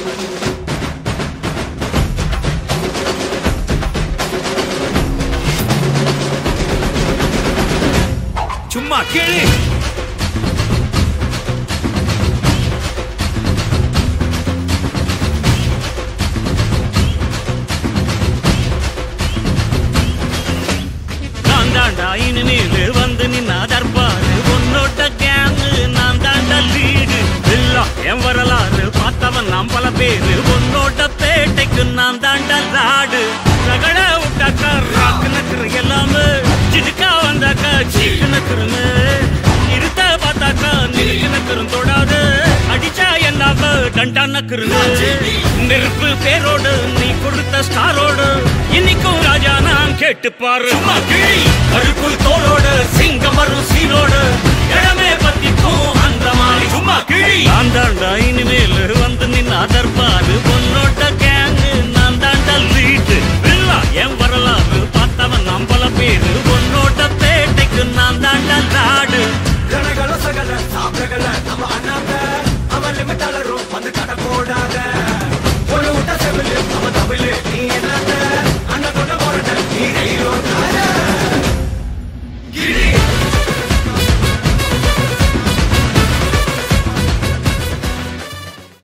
சும்மா கேளு நான் தாண்டா இனிமேல் வந்து நின்னா தர்பாரு உன்னோட கேங்கு நான் தாண்டா லீடு எல்லாம் என் வரலாறு பார்த்தவன் நாம் பல பேரு உன்னோட பேட்டைக்கு நான் தாண்டா லாடு ரகட விட்டாக்கா ராக்கு நக்குரு எல்லாமே சிடுக்கா வந்தாக்கா சீக்கு நக்குருங்க இருத்த பார்த்தாக்கா நிறுக்கு நக்குரும் தொடாது அடிச்சா என்னாவ டண்டா நக்குருங்க நெருப்பு பேரோடு நீ கொடுத்த ஸ்டாரோடு இன்னைக்கும் ராஜா நான் கேட்டு பாரு கருக்குள் தோளோடு சிங்கம் வரும் சீனோடு இடமே பத்திக்கும் அந்த மாதிரி சும்மா கிழி நான் தாண்டா இனி